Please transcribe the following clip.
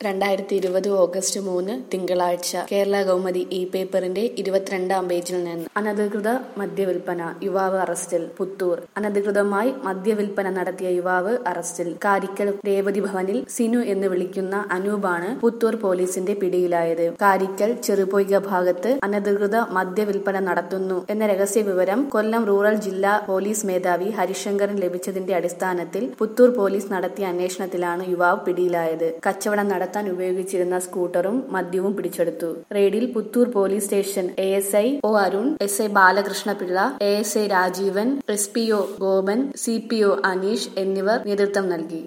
രണ്ടായിരത്തി ഇരുപത് ഓഗസ്റ്റ് മൂന്ന് തിങ്കളാഴ്ച കേരള കൗമുദി ഇ പേപ്പറിന്റെ ഇരുപത്തിരണ്ടാം പേജിൽ നിന്ന് അനധികൃത മദ്യവിൽപ്പന യുവാവ് അറസ്റ്റിൽ പുത്തൂർ അനധികൃതമായി മദ്യവിൽപ്പന നടത്തിയ യുവാവ് അറസ്റ്റിൽ കാരിക്കൽ രേവതി ഭവനിൽ സിനു എന്ന് വിളിക്കുന്ന അനൂപാണ് പുത്തൂർ പോലീസിന്റെ പിടിയിലായത് കാരിക്കൽ ചെറുപൊയ്ക ഭാഗത്ത് അനധികൃത മദ്യവിൽപ്പന നടത്തുന്നു എന്ന രഹസ്യ വിവരം കൊല്ലം റൂറൽ ജില്ലാ പോലീസ് മേധാവി ഹരിശങ്കരൻ ലഭിച്ചതിന്റെ അടിസ്ഥാനത്തിൽ പുത്തൂർ പോലീസ് നടത്തിയ അന്വേഷണത്തിലാണ് യുവാവ് പിടിയിലായത് കച്ചവടം നടത്താൻ ഉപയോഗിച്ചിരുന്ന സ്കൂട്ടറും മദ്യവും പിടിച്ചെടുത്തു റെയ്ഡിൽ Puthur police station A S I O Arun S I Balakrishnapillai A S I Rajeevan S P O Gopan C P O Aneesh എന്നിവർ നേതൃത്വം നൽകി